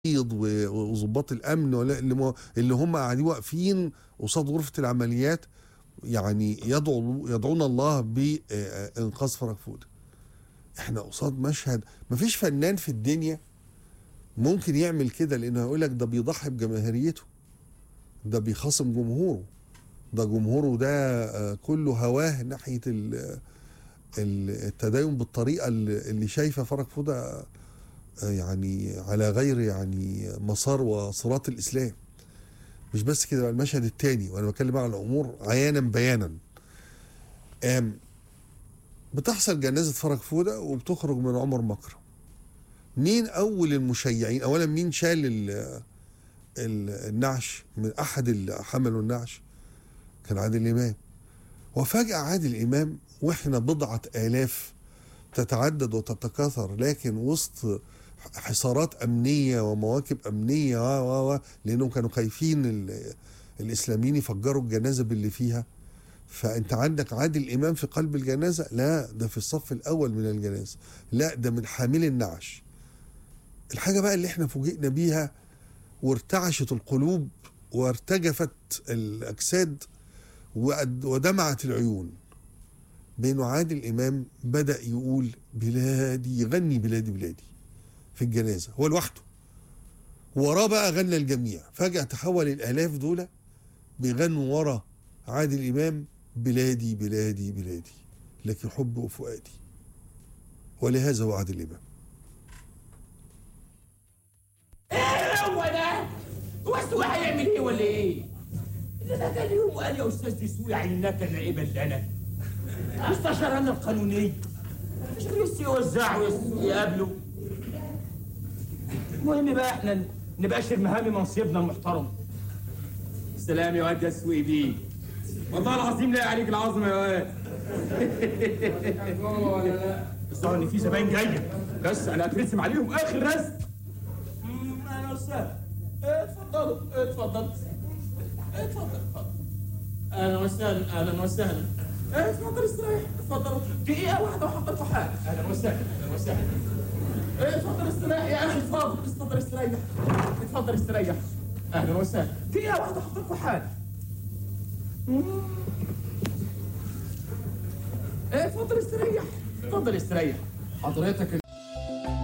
وظباط الامن ولا اللي, م- اللي هم قاعدين واقفين قصاد غرفه العمليات يعني يدعو يدعون الله بانقاذ فرج فوده احنا قصاد مشهد مفيش فنان في الدنيا ممكن يعمل كده لانه هيقول لك ده بيضحي بجماهيريته ده بيخاصم جمهوره ده جمهوره ده آه، كله هواه ناحيه ال- ال- التدين بالطريقه اللي اللي شايفه فرج فوده آه، يعني على غير يعني مسار وصراط الاسلام مش بس كده بقى المشهد الثاني وانا بتكلم بقى عن الامور عيانا بيانا آم، بتحصل جنازه فرج فوده وبتخرج من عمر مكرم مين اول المشيعين اولا مين شال ال- ال- النعش من احد اللي حملوا النعش كان عادل امام وفجاه عادل امام واحنا بضعه الاف تتعدد وتتكاثر لكن وسط حصارات امنيه ومواكب امنيه و و و لانهم كانوا خايفين ال- الاسلاميين يفجروا الجنازه باللي فيها فانت عندك عادل امام في قلب الجنازه لا ده في الصف الاول من الجنازه لا ده من حامل النعش الحاجه بقى اللي احنا فوجئنا بيها وارتعشت القلوب وارتجفت الاجساد وأد- ودمعت العيون بينه عادل امام بدا يقول بلادي يغني بلادي بلادي في الجنازه هو لوحده وراه بقى غنى الجميع فجاه تحول الالاف دول بيغنوا ورا عادل امام بلادي بلادي بلادي لك حب فؤادي ولهذا هو عادل امام هو ده هو السوق هيعمل ايه ولا ايه؟ ده ده كان يوم وقال يا استاذ دسوقي عيناك النائبه اللي انا مستشارنا القانوني مش لسه يوزعوا يس- يقابلوا المهم بقى احنا نبقى شير مهامي منصبنا المحترم سلام يا واد يا سوقي بيه والله العظيم لا عليك العظمه يا واد الظاهر ان في زباين جايه بس انا هترسم عليهم اخر رسم مم، اهلا وسهلا اتفضلوا اتفضل اتفضل اتفضل اهلا وسهلا اهلا وسهلا اتفضل استريح اتفضلوا دقيقة واحدة وحضرتوا حالة اهلا وسهلا اهلا وسهلا اتفضل استريح يا اخي اتفضل اتفضل استريح اتفضل استريح اهلا وسهلا دقيقة واحدة وحضرتوا حالة مم. اتفضل استريح اتفضل استريح حضرتك